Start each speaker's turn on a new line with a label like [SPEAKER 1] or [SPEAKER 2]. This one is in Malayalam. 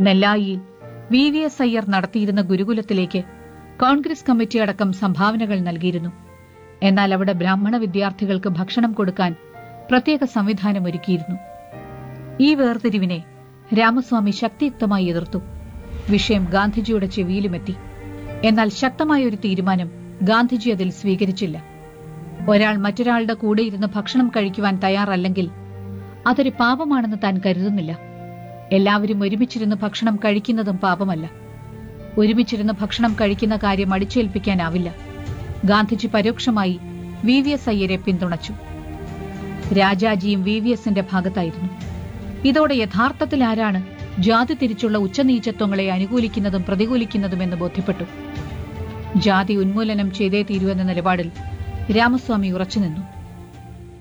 [SPEAKER 1] നെല്ലായിയിൽ വി വി എസ് അയ്യർ നടത്തിയിരുന്ന ഗുരുകുലത്തിലേക്ക് കോൺഗ്രസ് കമ്മിറ്റി അടക്കം സംഭാവനകൾ നൽകിയിരുന്നു എന്നാൽ അവിടെ ബ്രാഹ്മണ വിദ്യാർത്ഥികൾക്ക് ഭക്ഷണം കൊടുക്കാൻ പ്രത്യേക സംവിധാനം ഒരുക്കിയിരുന്നു ഈ വേർതിരിവിനെ രാമസ്വാമി ശക്തിയുക്തമായി എതിർത്തു വിഷയം ഗാന്ധിജിയുടെ ചെവിയിലുമെത്തി എന്നാൽ ശക്തമായ ഒരു തീരുമാനം ഗാന്ധിജി അതിൽ സ്വീകരിച്ചില്ല ഒരാൾ മറ്റൊരാളുടെ കൂടെ ഇരുന്ന് ഭക്ഷണം കഴിക്കുവാൻ തയ്യാറല്ലെങ്കിൽ അതൊരു പാപമാണെന്ന് താൻ കരുതുന്നില്ല എല്ലാവരും ഒരുമിച്ചിരുന്ന് ഭക്ഷണം കഴിക്കുന്നതും പാപമല്ല ഒരുമിച്ചിരുന്ന് ഭക്ഷണം കഴിക്കുന്ന കാര്യം അടിച്ചേൽപ്പിക്കാനാവില്ല ഗാന്ധിജി പരോക്ഷമായി വി വി എസ് അയ്യരെ പിന്തുണച്ചു രാജാജിയും വി വി എസിന്റെ ഭാഗത്തായിരുന്നു ഇതോടെ യഥാർത്ഥത്തിൽ ആരാണ് ജാതി തിരിച്ചുള്ള ഉച്ചനീചത്വങ്ങളെ അനുകൂലിക്കുന്നതും പ്രതികൂലിക്കുന്നതുമെന്ന് ബോധ്യപ്പെട്ടു ജാതി ഉന്മൂലനം ചെയ്തേ തീരുവെന്ന നിലപാടിൽ രാമസ്വാമി ഉറച്ചുനിന്നു